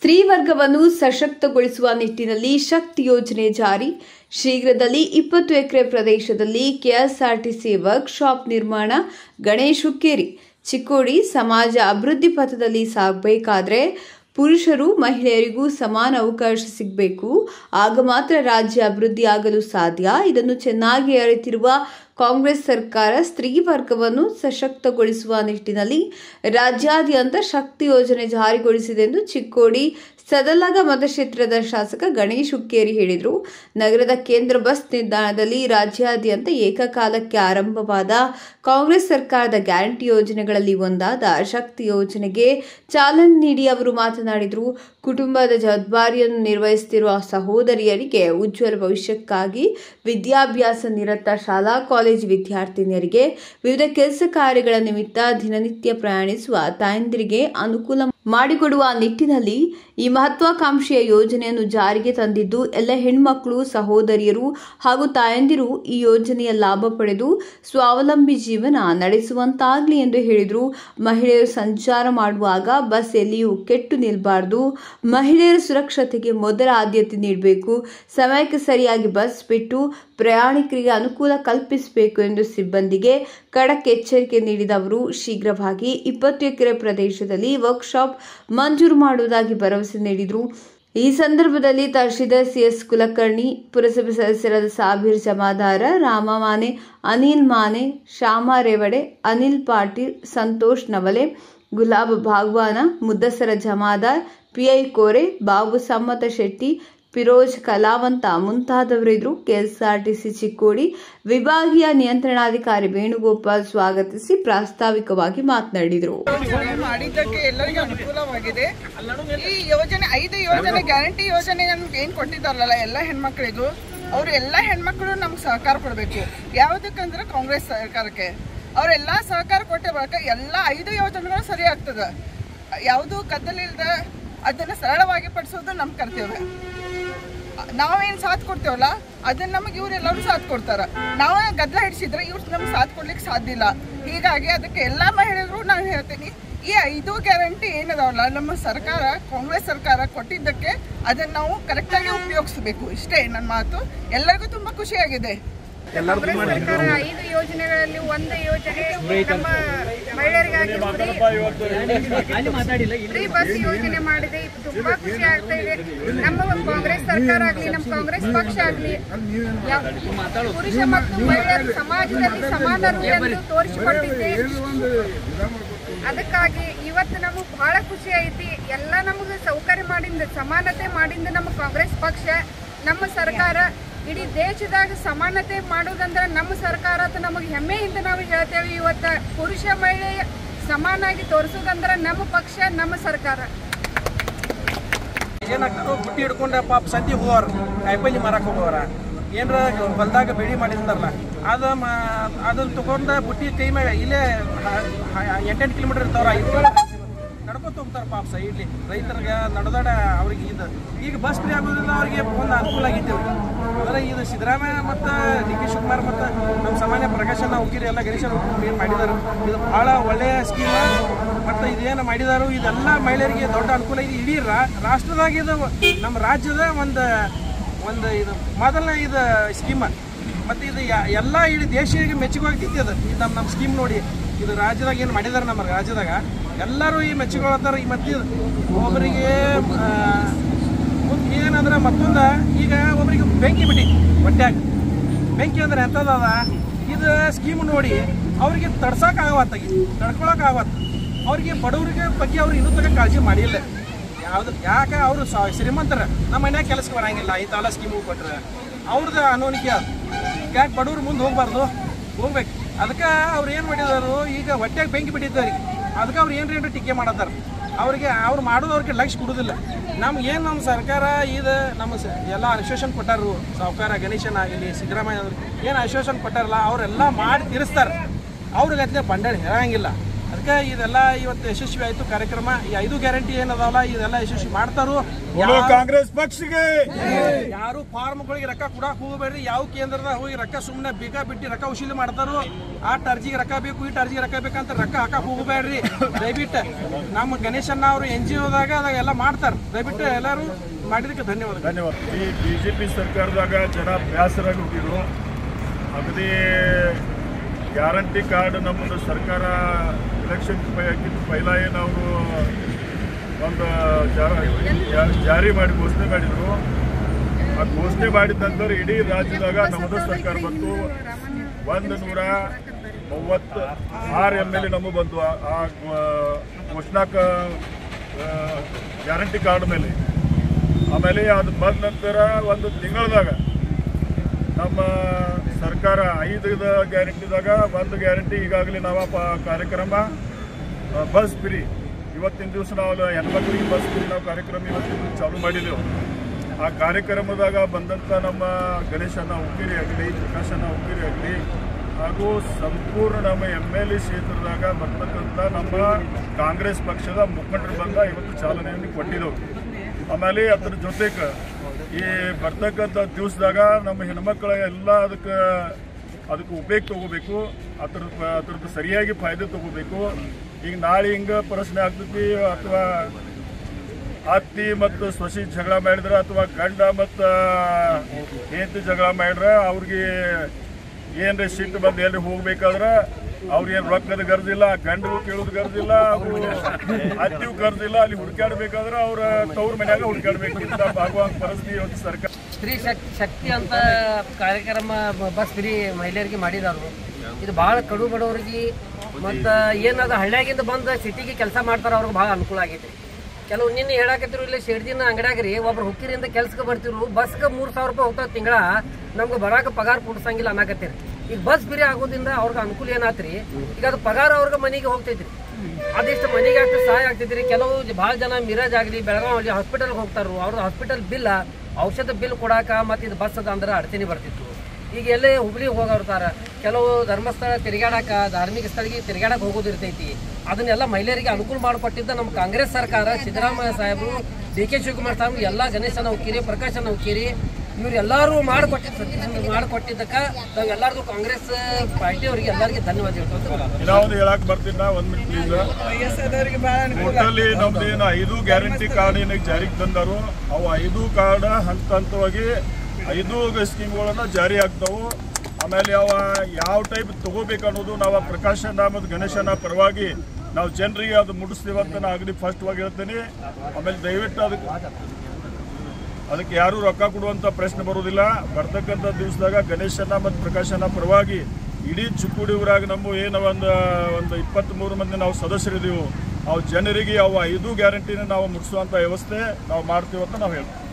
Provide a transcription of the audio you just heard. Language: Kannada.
ಸ್ತ್ರೀ ವರ್ಗವನ್ನು ಸಶಕ್ತಗೊಳಿಸುವ ನಿಟ್ಟಿನಲ್ಲಿ ಶಕ್ತಿ ಯೋಜನೆ ಜಾರಿ ಶೀಘ್ರದಲ್ಲಿ ಇಪ್ಪತ್ತು ಎಕರೆ ಪ್ರದೇಶದಲ್ಲಿ ಕೆಎಸ್ಆರ್ಟಿಸಿ ವರ್ಕ್ಶಾಪ್ ನಿರ್ಮಾಣ ಗಣೇಶ್ ಹುಕ್ಕೇರಿ ಚಿಕ್ಕೋಡಿ ಸಮಾಜ ಅಭಿವೃದ್ಧಿ ಪಥದಲ್ಲಿ ಸಾಗಬೇಕಾದ್ರೆ ಪುರುಷರು ಮಹಿಳೆಯರಿಗೂ ಸಮಾನ ಅವಕಾಶ ಸಿಗಬೇಕು ಆಗ ಮಾತ್ರ ರಾಜ್ಯ ಅಭಿವೃದ್ಧಿ ಆಗಲು ಸಾಧ್ಯ ಇದನ್ನು ಚೆನ್ನಾಗಿ ಅರಿತಿರುವ ಕಾಂಗ್ರೆಸ್ ಸರ್ಕಾರ ಸ್ತ್ರೀ ವರ್ಗವನ್ನು ಸಶಕ್ತಗೊಳಿಸುವ ನಿಟ್ಟಿನಲ್ಲಿ ರಾಜ್ಯಾದ್ಯಂತ ಶಕ್ತಿ ಯೋಜನೆ ಜಾರಿಗೊಳಿಸಿದೆ ಎಂದು ಚಿಕ್ಕೋಡಿ ಸದಲಗ ಮತಕ್ಷೇತ್ರದ ಶಾಸಕ ಗಣೇಶ್ ಹುಕ್ಕೇರಿ ಹೇಳಿದರು ನಗರದ ಕೇಂದ್ರ ಬಸ್ ನಿಲ್ದಾಣದಲ್ಲಿ ರಾಜ್ಯಾದ್ಯಂತ ಏಕಕಾಲಕ್ಕೆ ಆರಂಭವಾದ ಕಾಂಗ್ರೆಸ್ ಸರ್ಕಾರದ ಗ್ಯಾರಂಟಿ ಯೋಜನೆಗಳಲ್ಲಿ ಒಂದಾದ ಶಕ್ತಿ ಯೋಜನೆಗೆ ಚಾಲನೆ ನೀಡಿ ಅವರು ಮಾತನಾಡಿದರು ಕುಟುಂಬದ ಜವಾಬ್ದಾರಿಯನ್ನು ನಿರ್ವಹಿಸುತ್ತಿರುವ ಸಹೋದರಿಯರಿಗೆ ಉಜ್ವಲ ಭವಿಷ್ಯಕ್ಕಾಗಿ ವಿದ್ಯಾಭ್ಯಾಸ ನಿರತ ಶಾಲಾ ಕಾಲೇಜು ವಿದ್ಯಾರ್ಥಿನಿಯರಿಗೆ ವಿವಿಧ ಕೆಲಸ ಕಾರ್ಯಗಳ ನಿಮಿತ್ತ ದಿನನಿತ್ಯ ಪ್ರಯಾಣಿಸುವ ತಾಯಂದಿರಿಗೆ ಅನುಕೂಲ ಮಾಡಿಕೊಡುವ ನಿಟ್ಟಿನಲ್ಲಿ ಈ ಮಹತ್ವಾಕಾಂಕ್ಷೆಯ ಯೋಜನೆಯನ್ನು ಜಾರಿಗೆ ತಂದಿದ್ದು ಎಲ್ಲ ಹೆಣ್ಮಕ್ಳು ಸಹೋದರಿಯರು ಹಾಗೂ ತಾಯಂದಿರು ಈ ಯೋಜನೆಯ ಲಾಭ ಪಡೆದು ಸ್ವಾವಲಂಬಿ ಜೀವನ ನಡೆಸುವಂತಾಗಲಿ ಎಂದು ಹೇಳಿದರು ಮಹಿಳೆಯರು ಸಂಚಾರ ಮಾಡುವಾಗ ಬಸ್ ಎಲ್ಲಿಯೂ ಕೆಟ್ಟು ನಿಲ್ಲಬಾರದು ಮಹಿಳೆಯರ ಸುರಕ್ಷತೆಗೆ ಮೊದಲ ಆದ್ಯತೆ ನೀಡಬೇಕು ಸಮಯಕ್ಕೆ ಸರಿಯಾಗಿ ಬಸ್ ಬಿಟ್ಟು ಪ್ರಯಾಣಿಕರಿಗೆ ಅನುಕೂಲ ಕಲ್ಪಿಸಬೇಕು ಎಂದು ಸಿಬ್ಬಂದಿಗೆ ಖಡಕ್ ಎಚ್ಚರಿಕೆ ನೀಡಿದ ಅವರು ಶೀಘ್ರವಾಗಿ ಇಪ್ಪತ್ತು ಎಕರೆ ಪ್ರದೇಶದಲ್ಲಿ ವರ್ಕ್ಶಾಪ್ ಮಂಜೂರು ಮಾಡುವುದಾಗಿ ಭರವಸೆ ನೀಡಿದರು ಈ ಸಂದರ್ಭದಲ್ಲಿ ತಹಶೀಲ್ದಾರ್ ಸಿಎಸ್ ಕುಲಕರ್ಣಿ ಪುರಸಭೆ ಸದಸ್ಯರಾದ ಸಾಬೀರ್ ಜಮಾದಾರ ರಾಮ ಮಾನೆ ಅನಿಲ್ ಮಾನೆ ಶ್ಯಾಮ ರೇವಡೆ ಅನಿಲ್ ಪಾಟೀಲ್ ಸಂತೋಷ್ ನವಲೆ ಗುಲಾಬ್ ಭಾಗ್ವಾನ ಮುದ್ದಸರ ಜಮಾದಾರ್ ಪಿಐ ಕೋರೆ ಬಾಬು ಸಮ್ಮತ ಶೆಟ್ಟಿ ಫಿರೋಜ್ ಕಲಾವಂತ ಮುಂತಾದವರಿದ್ರು ಕೆಎಸ್ಆರ್ಟಿಸಿ ಚಿಕ್ಕೋಡಿ ವಿಭಾಗೀಯ ನಿಯಂತ್ರಣಾಧಿಕಾರಿ ವೇಣುಗೋಪಾಲ್ ಸ್ವಾಗತಿಸಿ ಪ್ರಾಸ್ತಾವಿಕವಾಗಿ ಮಾತನಾಡಿದರು ಯೋಜನೆ ಮಾಡಿದ್ದಕ್ಕೆ ಎಲ್ಲರಿಗೂ ಅನುಕೂಲವಾಗಿದೆ ಈ ಯೋಜನೆ ಐದು ಯೋಜನೆ ಗ್ಯಾರಂಟಿ ಯೋಜನೆ ಏನ್ ಕೊಟ್ಟಿದ್ದಾರಲ್ಲ ಎಲ್ಲ ಹೆಣ್ಮಕ್ಳಿಗೂ ಅವ್ರು ಎಲ್ಲ ಹೆಣ್ಮಕ್ಳು ನಮ್ಗೆ ಸಹಕಾರ ಕೊಡಬೇಕು ಯಾವುದಕ್ಕಂದ್ರೆ ಕಾಂಗ್ರೆಸ್ ಸರ್ಕಾರಕ್ಕೆ ಅವರೆಲ್ಲ ಸಹಕಾರ ಕೊಟ್ಟ ಬಳಿಕ ಎಲ್ಲ ಐದು ಯೋಜನೆಗಳು ಸರಿ ಆಗ್ತದೆ ಯಾವುದು ಕದ್ದಲಿಲ್ದ ಅದನ್ನ ಸರಳವಾಗಿ ಪಡಿಸೋದು ನಮ್ಮ ಕರ್ತವ್ಯ ನಾವೇನ್ ಸಾಥ್ ಕೊಡ್ತೇವಲ್ಲ ಅದನ್ನ ನಮಗೆ ಇವರೆಲ್ಲರೂ ಸಾಥ್ ಕೊಡ್ತಾರ ನಾವೇ ಗದ್ದಲ ಹಿಡಿಸಿದ್ರೆ ಇವ್ರು ನಮ್ಗೆ ಸಾಥ್ ಕೊಡ್ಲಿಕ್ಕೆ ಸಾಧ್ಯ ಇಲ್ಲ ಹೀಗಾಗಿ ಅದಕ್ಕೆ ಎಲ್ಲಾ ಮಹಿಳೆಯರು ನಾನು ಹೇಳ್ತೀನಿ ಈ ಐದು ಗ್ಯಾರಂಟಿ ಏನದಾವಲ್ಲ ನಮ್ಮ ಸರ್ಕಾರ ಕಾಂಗ್ರೆಸ್ ಸರ್ಕಾರ ಕೊಟ್ಟಿದ್ದಕ್ಕೆ ಅದನ್ನ ನಾವು ಕರೆಕ್ಟಾಗಿ ಉಪಯೋಗಿಸಬೇಕು ಇಷ್ಟೇ ನನ್ನ ಮಾತು ಎಲ್ಲರಿಗೂ ತುಂಬಾ ಖುಷಿಯಾಗಿದೆ ಕಾಂಗ್ರೆಸ್ ಸರ್ಕಾರ ಐದು ಯೋಜನೆಗಳಲ್ಲಿ ಒಂದು ಯೋಜನೆ ನಮ್ಮ ಮಹಿಳೆಯರಿಗಾಗಿ ಫ್ರೀ ಬಸ್ ಯೋಜನೆ ಮಾಡಿದೆ ಇದು ತುಂಬಾ ಖುಷಿ ಆಗ್ತಾ ಇದೆ ನಮ್ಮ ಕಾಂಗ್ರೆಸ್ ಸರ್ಕಾರ ಆಗ್ಲಿ ನಮ್ಮ ಕಾಂಗ್ರೆಸ್ ಪಕ್ಷ ಆಗ್ಲಿ ಯಾವ- ಪುರುಷ ಮತ್ತು ಮಹಿಳೆಯರು ಸಮಾಜದಲ್ಲಿ ಸಮಾನರು ಎಂದು ತೋರಿಸಿಕೊಟ್ಟಿದೆ ಅದಕ್ಕಾಗಿ ಇವತ್ತು ನಮಗೆ ಬಹಳ ಖುಷಿ ಐತಿ ಎಲ್ಲ ನಮಗೆ ಸೌಕರ್ಯ ಮಾಡಿಂದ ಸಮಾನತೆ ಮಾಡಿಂದ ನಮ್ಮ ಕಾಂಗ್ರೆಸ್ ಪಕ್ಷ ನಮ್ಮ ಸರ್ಕಾರ ಇಡೀ ದೇಶದಾಗ ಸಮಾನತೆ ಮಾಡೋದಂದ್ರೆ ನಮ್ಮ ಸರ್ಕಾರ ಅಂತ ನಮಗೆ ಹೆಮ್ಮೆಯಿಂದ ನಾವು ಹೇಳ್ತೇವೆ ಇವತ್ತು ಪುರುಷ ಮಹಿಳೆ ಸಮಾನಾಗಿ ತೋರಿಸೋದಂದ್ರೆ ನಮ್ಮ ಪಕ್ಷ ನಮ್ಮ ಸರ್ಕಾರ ಏನಾಗ್ತದೋ ಬುಟ್ಟಿ ಹಿಡ್ಕೊಂಡ ಪಾಪ ಸಂತಿ ಹೋಗೋರು ಕಾಯಿಪಲ್ಲೆ ಮಾರಕ್ಕೆ ಹೋಗೋರ ಏನರ ಹೊಲ್ದಾಗ ಬೆಳಿ ಮಾಡಿರ್ತಾರಲ್ಲ ಅದ ಅದನ್ನ ತಗೊಂಡ ಬುಟ್ಟಿ ಕೈ ಮ್ಯಾಗ ಇಲ್ಲೇ ಎಂಟೆಂಟು ಕಿಲೋಮೀಟರ್ ಇರ್ತಾವ್ರ ಐದು ನಡ್ಕೊತ ಹೋಗ್ತಾರ ಪಾಪ ಸೈಡ್ಲಿ ರೈತರಿಗೆ ನಡೆದಾಡ ಅವ್ರಿಗೆ ಇದು ಈಗ ಬಸ್ ಫ್ರೀ ಆಗೋದ್ರಿಂದ ಅವ್ರಿಗೆ ಒಂದು ಅನುಕೂಲ ಆಗೈತೆ ಅವ್ರಿಗೆ ಅಂದ್ರೆ ಇದು ಸಿದ್ದರಾಮಯ್ಯ ಮತ್ತು ಡಿ ಕೆ ಶಿವಕುಮಾರ್ ಮತ್ತು ನಮ್ಮ ಸಾಮಾನ್ಯ ಪ್ರಕಾಶನ ಹುಡುಗಿರಿ ಎಲ್ಲ ಗಣೇಶ ಏನು ಮಾಡಿದಾರೆ ಇದು ಭಾಳ ಒಳ್ಳೆಯ ಸ್ಕೀಮ್ ಮತ್ತು ಇದೇನು ಮಾಡಿದಾರೋ ಇದೆಲ್ಲ ಮಹಿಳೆಯರಿಗೆ ದೊಡ್ಡ ಅನುಕೂಲ ಇದೆ ಇಡೀ ರಾ ರಾಷ್ಟ್ರದಾಗ ಇದು ನಮ್ಮ ರಾಜ್ಯದ ಒಂದು ಒಂದು ಇದು ಮೊದಲನೇ ಇದು ಸ್ಕೀಮ್ ಮತ್ತು ಇದು ಯ- ಎಲ್ಲ ಇಡೀ ದೇಶಕ್ಕೆ ಮೆಚ್ಚುಗೆ ಇದು ಇದು ನಮ್ಮ ನಮ್ಮ ಸ್ಕೀಮ್ ನೋಡಿ ಇದು ರಾಜ್ಯದಾಗ ಏನು ಮಾಡಿದಾರೆ ನಮ್ಮ ರಾಜ್ಯದಾಗ ಎಲ್ಲರೂ ಈ ಮೆಚ್ಚಿಕೊಳ್ತಾರೆ ಈ ಮತ್ತೆ ಇದು ಒಬ್ಬರಿಗೆ ಆ, ಮುಂದ್ ಏನಂದ್ರೆ ಮತ್ತೊಂದು ಈಗ ಒಬ್ಬರಿಗೆ ಬೆಂಕಿ ಬಿಟ್ಟಿ ಹೊಟ್ಯಾಗ ಬೆಂಕಿ ಅಂದ್ರೆ ಎಂಥದ್ದದ ಇದು ಸ್ಕೀಮ್ ನೋಡಿ ಅವ್ರಿಗೆ ತಡ್ಸಕ್ ಆಗವತ್ತಾಗಿ ತಡ್ಕೊಳಕ್ ಆಗವತ್ತು ಅವ್ರಿಗೆ ಬಡವರಿಗೆ ಬಗ್ಗೆ ಅವ್ರು ಇನ್ನೂ ತನಕ ಕಾಳಜಿ ಮಾಡಿಲ್ಲ ಯಾವ್ದು ಯಾಕೆ ಅವರು ಶ್ರೀಮಂತರ ನಮ್ಮ ಮನ್ಯಾಗ ಕೆಲಸಕ್ಕೆ ಬರಂಗಿಲ್ಲ ಈ ತಾಲ ಸ್ಕೀಮ್ ಕೊಟ್ರೆ ಅವ್ರದ್ದು ಅನೋನಿಕೆ ಅದು ಯಾಕೆ ಬಡವ್ರು ಮುಂದೆ ಹೋಗ್ಬಾರ್ದು ಹೋಗ್ಬೇಕು ಅದಕ್ಕೆ ಅವ್ರು ಏನು ಮಾಡಿದಾರು ಈಗ ಹೊಟ್ಟೆಗೆ ಬೆಂಕಿ ಬಿಟ್ಟಿದ್ದಾರೆ ಅದಕ್ಕೆ ಅವ್ರು ಏನ್ರಿ ಏನ್ರಿ ಟೀಕೆ ಮಾಡತ್ತಾರ ಅವ್ರಿಗೆ ಅವ್ರು ಮಾಡೋದು ಅವ್ರಿಗೆ ಲಕ್ಷ ಕೊಡೋದಿಲ್ಲ ನಮ್ಗೆ ಏನು ನಮ್ಮ ಸರ್ಕಾರ ಇದು ನಮ್ಮ ಸ- ಎಲ್ಲ ಆಶ್ವಾಸನ್ ಕೊಟ್ಟಾರು ಸಾವುಕಾರ ಗಣೇಶನ್ ಆಗಲಿ ಸಿದ್ದರಾಮಯ್ಯ ಅವರು ಏನು ಆಶ್ವಾಸನ್ ಕೊಟ್ಟಾರಲ್ಲ ಅವರೆಲ್ಲ ಮಾಡಿ ತೀರಿಸ್ತಾರೆ ಅವ್ರಿಗೆ ಅತ್ಲೆ ಬಂಡಾಳ ಹೇಳಂಗಿಲ್ಲ ಅದಕ್ಕೆ ಇದೆಲ್ಲ ಇವತ್ತು ಯಶಸ್ವಿ ಆಯ್ತು ಕಾರ್ಯಕ್ರಮ ಈ ಐದು ಗ್ಯಾರಂಟಿ ಏನದಾವಲ್ಲ ಇದೆಲ್ಲ ಯಶಸ್ವಿ ಮಾಡ್ತಾರೋ बोलो कांग्रेस पक्ष के ಯಾರು ಫಾರ್ಮ್ಗಳಿಗೆ ರೊಕ್ಕ ಕೊಡಕ್ ಹೋಗಬೇಡ್ರಿ ಯಾವ ಕೇಂದ್ರದಾಗ ಹೋಗಿ ರೊಕ್ಕ ಸುಮ್ಮನೆ ಬೇಕಾ ಬಿಟ್ಟು ರೊಕ್ಕ ವಸೂಲಿ ಮಾಡ್ತಾರೋ ಆ ಅರ್ಜಿಗೆ ರೊಕ್ಕ ಬೇಕು ಈ ಅರ್ಜಿಗೆ ರೊಕ್ಕ ಬೇಕಂತ ರೊಕ್ಕ ಹಾಕಕ್ ಹೋಗಬೇಡ್ರಿ ದಯವಿಟ್ಟು ನಮ್ಮ ಗಣೇಶಣ್ಣ ಅವರು ಎನ್ ಜಿ ಒದಾಗ ಅದಾಗೆಲ್ಲ ಮಾಡ್ತಾರೆ ದಯವಿಟ್ಟು ಎಲ್ಲರೂ ಮಾಡಿದಕ್ಕೆ ಧನ್ಯವಾದ ಧನ್ಯವಾದ ಈ ಬಿಜೆಪಿ ಸರ್ಕಾರದಾಗ ಜನ ಬೇಸರಾಗಿ ಹೋಗಿದ್ರು ಅಗದಿ ಗ್ಯಾರಂಟಿ ಕಾರ್ಡ್ ನಮ್ಮದು ಸರ್ಕಾರ ಎಲೆಕ್ಷನ್ ಪೈಲ ಏನು ಅವರು ಒಂದು ಜಾ- ಜಾ- ಜಾರಿ ಮಾಡಿ ಘೋಷಣೆ ಮಾಡಿದ್ರು ಆ ಘೋಷಣೆ ಮಾಡಿದ ನಂತರ ಇಡೀ ರಾಜ್ಯದಾಗ ನಮ್ಮದು ಸರ್ಕಾರ ಬಂತು ಒಂದು ನೂರ ಮೂವತ್ತು ಆರು ಎಮ್ ಎಲ್ ಎ ನಮಗೆ ಬಂತು ಆ- ಆ ಘೋಷಣಾಕ ಗ್ಯಾರಂಟಿ ಕಾರ್ಡ್ ಮೇಲೆ ಆಮೇಲೆ ಅದು ಬಂದ ನಂತರ ಒಂದು ತಿಂಗಳದಾಗ ನಮ್ಮ ಸರ್ಕಾರ ಐದು ಗ್ಯಾರಂಟಿದಾಗ ಒಂದು ಗ್ಯಾರಂಟಿ ಈಗಾಗಲೇ ನಾವು ಪ- ಕಾರ್ಯಕ್ರಮ ಆ, ಬಸ್ ಫ್ರೀ ಇವತ್ತಿನ ದಿವಸ ನಾವು ಹೆಣ್ಮಕ್ಳಿಗೆ ಬಸ್ ಫ್ರೀ ನಾವು ಕಾರ್ಯಕ್ರಮ ಇವತ್ತಿನ ದಿವ್ಸ ಚಾಲೂ ಮಾಡಿದೆವು ಆ ಕಾರ್ಯಕ್ರಮದಾಗ ಬಂದಂಥ ನಮ್ಮ ಗಣೇಶನ ಉಕ್ಕಿರಿ ಆಗಲಿ ಪ್ರಕಾಶನ ಉಕ್ಕಿರಿ ಆಗಲಿ ಹಾಗೂ ಸಂಪೂರ್ಣ ನಮ್ಮ ಎಮ್ ಎಲ್ ಎ ಕ್ಷೇತ್ರದಾಗ ಬರ್ತಕ್ಕಂಥ ನಮ್ಮ ಕಾಂಗ್ರೆಸ್ ಪಕ್ಷದ ಮುಖಂಡರು ಬಂದ ಇವತ್ತು ಚಾಲನೆಯನ್ನು ಕೊಟ್ಟಿದ್ದೆವು ಆಮೇಲೆ ಅದ್ರ ಜೊತೆಗೆ ಈ ಬರ್ತಕ್ಕಂಥ ದಿವಸದಾಗ ನಮ್ಮ ಹೆಣ್ಮಕ್ಳ ಎಲ್ಲ ಅದಕ್ಕೆ ಅದಕ್ಕೆ ಉಪಯೋಗ ತಗೋಬೇಕು ಅದ್ರ ಅದ್ರದ್ದು ಸರಿಯಾಗಿ ಫಾಯ್ದೆ ತಗೋಬೇಕು ಈಗ ನಾಳೆ ಹಿಂಗೆ ಪ್ರಶ್ನೆ ಆಗ್ತೈತಿ ಅಥವಾ ಅತ್ತಿ ಮತ್ತು ಸೊಸಿ ಜಗಳ ಮಾಡಿದ್ರೆ ಅಥವಾ ಗಂಡ ಮತ್ತು ಹೆಂಡತಿ ಜಗಳ ಮಾಡಿದ್ರೆ ಅವ್ರಿಗೆ ಏನ್ರಿ ಸಿಟ್ಟು ಬಂದು ಎಲ್ಲಿ ಹೋಗ್ಬೇಕಾದ್ರೆ ಅವ್ರೇನು ರೊಕ್ಕದ ಗರ್ಜಿಲ್ಲ ಗಂಡಗೂ ಕೇಳೋದು ಗರ್ಜಿಲ್ಲ ಅವರು ಅತ್ತಿಗೂ ಗರ್ಜಿಲ್ಲ ಅಲ್ಲಿ ಹುಡುಕಾಡ್ಬೇಕಾದ್ರೆ ಅವ್ರ ತವ್ರ ಮನ್ಯಾಗ ಹುಡುಕಾಡ್ಬೇಕು ಇಂಥ ಭಾಗವಾದ ಪರಿಸ್ಥಿತಿ ಇವತ್ತು ಸರ್ಕಾರ ಸ್ತ್ರೀ ಶಕ್ ಶಕ್ತಿ ಅಂತ ಕಾರ್ಯಕ್ರಮ ಬ- ಬಸ್ ಫ್ರೀ ಮಹಿಳೆಯರಿಗೆ ಮಾಡಿದಾರು ಇದು ಭಾಳ ಕಡು ಬಡವರಿಗೆ ಮತ್ತು ಏನದ ಹಳ್ಳ್ಯಾಗಿಂದ ಬಂದು ಸಿಟಿಗೆ ಕೆಲಸ ಮಾಡ್ತಾರ ಅವ್ರಿಗೆ ಭಾಳ ಅನುಕೂಲ ಆಗೈತಿ ಕೆಲವು ನಿನ್ನೆ ಹೇಳಾಕತ್ತಿರು ಇಲ್ಲಿ ಶೆಡ್ದಿನ ಅಂಗಡ್ಯಾಗ ರೀ ಒಬ್ರು ಹುಕ್ಕಿರಿಂದ ಕೆಲ್ಸಕ್ಕೆ ಬರ್ತಿರು ಬಸ್ಗೆ ಮೂರು ಸಾವಿರ ರೂಪಾಯಿ ಹೋಗ್ತಾವ ತಿಂಗಳ ನಮ್ಗೆ ಬರಾಕ ಪಗಾರ ಕೊಡ್ಸಂಗಿಲ್ಲ ಅನ್ನಕತ್ತೀರಿ ಈಗ ಬಸ್ ಫ್ರೀ ಆಗೋದ್ರಿಂದ ಅವ್ರಿಗೆ ಅನುಕೂಲ ಏನಾತ್ರಿ ಈಗ ಅದು ಪಗಾರ ಅವ್ರಿಗೆ ಮನೆಗೆ ಹೋಗ್ತೈತ್ರಿ ಅದಿಷ್ಟು ಮನೆಗೆ ಆಗ್ತದೆ ಸಹಾಯ ಆಗ್ತೈತ್ರಿ ಕೆಲವು ಭಾಳ ಜನ ಮಿರಾಜ್ ಆಗಲಿ ಬೆಳಗಾವಿ ಹಾಸ್ಪಿಟಲ್ಗೆ ಹೋಗ್ತಾರು ಅವ್ರ ಹಾಸ್ಪಿಟಲ್ ಬಿಲ್ ಔಷಧ ಬಿಲ್ ಕೊಡಾಕ ಮತ್ತು ಇದು ಬಸ್ ಅದ ಅಂದ್ರೆ ಅಡಚಣೆ ಬರ್ತಿತ್ತು ಈಗ ಎಲ್ಲೇ ಹುಬ್ಳಿಗೆ ಹೋಗೋರ್ತಾರ ಕೆಲವು ಧರ್ಮಸ್ಥಳ ತಿರುಗಾಡಕ ಧಾರ್ಮಿಕ ಸ್ಥಳಕ್ಕೆ ತಿರುಗಾಡಕ ಹೋಗೋದು ಇರ್ತೈತಿ ಅದನ್ನೆಲ್ಲ ಮಹಿಳೆಯರಿಗೆ ಅನುಕೂಲ ಮಾಡಿಕೊಟ್ಟಿದ್ದ ನಮ್ಮ ಕಾಂಗ್ರೆಸ್ ಸರ್ಕಾರ ಸಿದ್ದರಾಮಯ್ಯ ಸಾಹೇಬರು ಡಿ ಕೆ ಶಿವಕುಮಾರ್ ಸಾಹೇಬರು ಎಲ್ಲ ಗಣೇಶನ ಹುಕ್ಕಿರಿ ಪ್ರಕಾಶನ ಹುಕ್ಕಿರಿ ಇವ್ರು ಎಲ್ಲರೂ ಮಾಡಿಕೊಟ್ಟಿದ್ದ ಮಾಡಿಕೊಟ್ಟಿದ್ದಕ್ಕ ನಾವು ಎಲ್ಲರಿಗೂ ಕಾಂಗ್ರೆಸ್ ಪಾರ್ಟಿಯವರಿಗೆ ಎಲ್ಲರಿಗೆ ಧನ್ಯವಾದ ಹೇಳ್ಕೊಂಡು ಇನ್ನೂ ಒಂದು ಹೇಳಕ್ ಬರ್ತೀನಿ ನಾ ಒಂದ್ ಮಿನಿಟ್ ಪ್ಲೀಸ್ ವಯಸ್ಸಾದವ್ರಿಗೆ ಬಹಳ ಅನುಕೂಲ ಟೋಟಲಿ ನಮ್ದು ಏನು ಐದು ಗ್ಯಾರಂಟಿ ಕಾರ್ಡ್ ಏನಕ್ಕೆ ಜಾರಿಗೆ ತಂದಾರು ಅವು ಐದು ಕಾರ್ಡ್ ಹಂತ ಹಂತವಾಗಿ ಐದು ಸ್ಕೀಮ್ಗಳನ್ನ ಜಾರಿ ಆಗ್ತಾವು ಆಮೇಲೆ ಅವ ಯಾವ ಟೈಪ್ ತಗೋಬೇಕು ಅನ್ನೋದು ನಾವು ಆ ಪ್ರಕಾಶನ ಮತ್ತು ಗಣೇಶನ ಪರವಾಗಿ ನಾವು ಜನರಿಗೆ ಅದು ಮುಟ್ಟಿಸ್ತೀವಿ ಅಂತ ನಾ ಆಗಲಿ ಫಸ್ಟ್ವಾಗಿ ಹೇಳ್ತೀನಿ ಆಮೇಲೆ ದಯವಿಟ್ಟು ಅದಕ್ಕೆ ಅದಕ್ಕೆ ಯಾರು ರೊಕ್ಕ ಕೊಡುವಂತ ಪ್ರಶ್ನೆ ಬರೋದಿಲ್ಲ ಬರ್ತಕ್ಕಂಥ ದಿವಸದಾಗ ಗಣೇಶನ ಮತ್ತು ಪ್ರಕಾಶನ ಪರವಾಗಿ ಇಡೀ ಚಿಕ್ಕೋಡಿ ಊರಾಗ ನಮ್ಮ ಏನು ಒಂದು ಒಂದು ಇಪ್ಪತ್ತ್ಮೂರು ಮಂದಿ ನಾವು ಸದಸ್ಯರಿದ್ದೀವಿ ಅವು ಜನರಿಗೆ ಅವು ಐದು ಗ್ಯಾರಂಟಿನ ನಾವು ಮುಟ್ಟಿಸುವಂಥ ವ್ಯವಸ್ಥೆ ನಾವು ಮಾಡ್ತೀವಿ ಅಂತ ನಾವು ಹೇಳ್ತೀವಿ